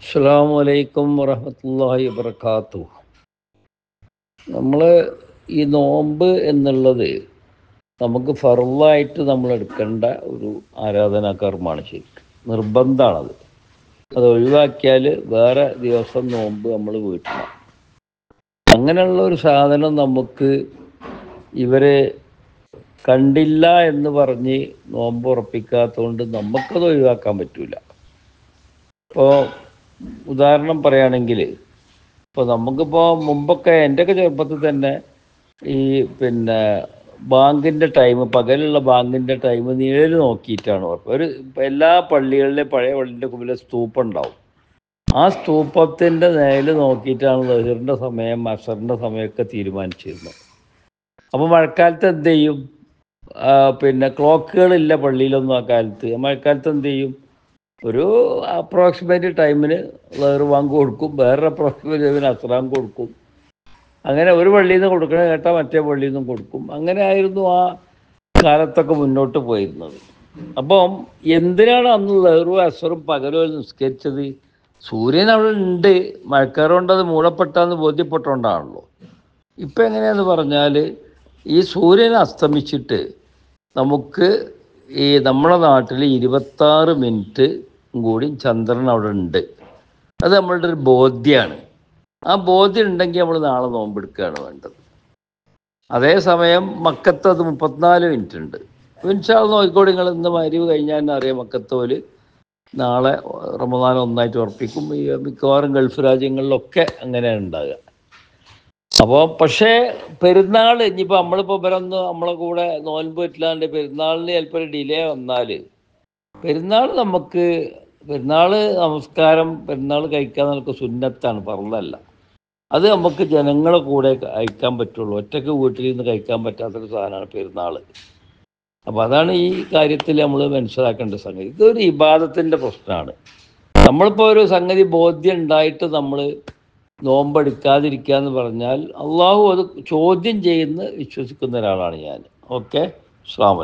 അസ്സാം വലൈക്കും വറഹമത്തല്ലാഹി വബർക്കാത്തു നമ്മൾ ഈ നോമ്പ് എന്നുള്ളത് നമുക്ക് ഫറുള്ളായിട്ട് നമ്മൾ എടുക്കേണ്ട ഒരു ആരാധനാ കർമ്മമാണ് ശരിക്കും നിർബന്ധമാണത് അത് ഒഴിവാക്കിയാൽ വേറെ ദിവസം നോമ്പ് നമ്മൾ വീട്ടണം അങ്ങനെയുള്ള ഒരു സാധനം നമുക്ക് ഇവരെ കണ്ടില്ല എന്ന് പറഞ്ഞ് നോമ്പ് ഉറപ്പിക്കാത്തതുകൊണ്ട് നമുക്കത് ഒഴിവാക്കാൻ പറ്റൂല ഇപ്പോൾ ഉദാഹരണം പറയുകയാണെങ്കിൽ ഇപ്പോൾ നമുക്കിപ്പോൾ മുമ്പൊക്കെ എൻ്റെയൊക്കെ ചെറുപ്പത്തിൽ തന്നെ ഈ പിന്നെ ബാങ്കിൻ്റെ ടൈം പകലുള്ള ബാങ്കിൻ്റെ ടൈം നിഴൽ നോക്കിയിട്ടാണ് ഉറപ്പ് ഒരു ഇപ്പം എല്ലാ പള്ളികളിലെ പഴയ പള്ളിൻ്റെ മുമ്പിൽ സ്തൂപ്പം ഉണ്ടാവും ആ സ്തൂപ്പത്തിൻ്റെ നിഴൽ നോക്കിയിട്ടാണ് ലഹറിൻ്റെ സമയം അസറിൻ്റെ സമയമൊക്കെ തീരുമാനിച്ചിരുന്നത് അപ്പോൾ മഴക്കാലത്ത് എന്ത് ചെയ്യും ആ, പിന്നെ ക്ലോക്കുകളില്ല പള്ളിയിലൊന്നും ആ കാലത്ത് മഴക്കാലത്ത് എന്ത് ചെയ്യും ഒരു അപ്രോക്സിമേറ്റ് ടൈമിന് വേറെ വാങ്ക് കൊടുക്കും വേറെ അപ്രോക്സിമേറ്റ് ടൈമിന് അസ്രാം കൊടുക്കും അങ്ങനെ ഒരു പള്ളിയിൽ നിന്ന് കൊടുക്കണ കേട്ടാൽ മറ്റേ പള്ളിയിൽ നിന്നും കൊടുക്കും അങ്ങനെ ആയിരുന്നു ആ കാലത്തൊക്കെ മുന്നോട്ട് പോയിരുന്നത് അപ്പം എന്തിനാണ് അന്ന് ലഹറും അസറും പകലും നിസ്കരിച്ചത് സൂര്യൻ അവിടെ ഉണ്ട് മഴക്കാറ് കൊണ്ട് അത് മൂടപ്പെട്ടാന്ന് ബോധ്യപ്പെട്ടുകൊണ്ടാണല്ലോ ഇപ്പം എങ്ങനെയാന്ന് പറഞ്ഞാൽ ഈ സൂര്യൻ അസ്തമിച്ചിട്ട് നമുക്ക് ഈ നമ്മുടെ നാട്ടിൽ ഇരുപത്താറ് മിനിറ്റ് കൂടി ചന്ദ്രൻ അവിടെ ഉണ്ട് അത് നമ്മളുടെ ഒരു ബോധ്യമാണ് ആ ബോധ്യം ഉണ്ടെങ്കിൽ നമ്മൾ നാളെ നോമ്പെടുക്കുകയാണ് വേണ്ടത് അതേസമയം മക്കത്ത് അത് മുപ്പത്തിനാല് മിനിറ്റ് ഉണ്ട് ഇൻഷാ നോക്കിക്കോടി നിങ്ങൾ ഇന്ന് മരിവ് കഴിഞ്ഞാൽ തന്നെ അറിയാം മക്കത്തോല് നാളെ റമദാൻ ഒന്നായിട്ട് ഉറപ്പിക്കും ഈ മിക്കവാറും ഗൾഫ് രാജ്യങ്ങളിലൊക്കെ അങ്ങനെയാണ് ഉണ്ടാകുക അപ്പോൾ പക്ഷേ പെരുന്നാൾ ഇനിയിപ്പോൾ നമ്മളിപ്പോൾ ഇവരൊന്ന് നമ്മളെ കൂടെ നോൻപ് പറ്റില്ലാണ്ട് പെരുന്നാളിന് ചിലപ്പോൾ ഒരു ഡിലേ വന്നാൽ പെരുന്നാൾ നമുക്ക് പെരുന്നാൾ നമസ്കാരം പെരുന്നാൾ കഴിക്കാൻ നമുക്ക് സുന്നത്താണ് പറഞ്ഞല്ല അത് നമുക്ക് ജനങ്ങളെ കൂടെ കഴിക്കാൻ പറ്റുള്ളൂ ഒറ്റയ്ക്ക് വീട്ടിൽ നിന്ന് കഴിക്കാൻ പറ്റാത്തൊരു സാധനമാണ് പെരുന്നാൾ അപ്പോൾ അതാണ് ഈ കാര്യത്തിൽ നമ്മൾ മനസ്സിലാക്കേണ്ട സംഗതി ഇതൊരു ഇബാദത്തിൻ്റെ പ്രശ്നമാണ് നമ്മളിപ്പോൾ ഒരു സംഗതി ബോധ്യം ഉണ്ടായിട്ട് നമ്മൾ നോമ്പെടുക്കാതിരിക്കുക എന്ന് പറഞ്ഞാൽ അള്ളാഹു അത് ചോദ്യം ചെയ്യുന്ന വിശ്വസിക്കുന്ന ഒരാളാണ് ഞാൻ ഓക്കെ അസ്സാം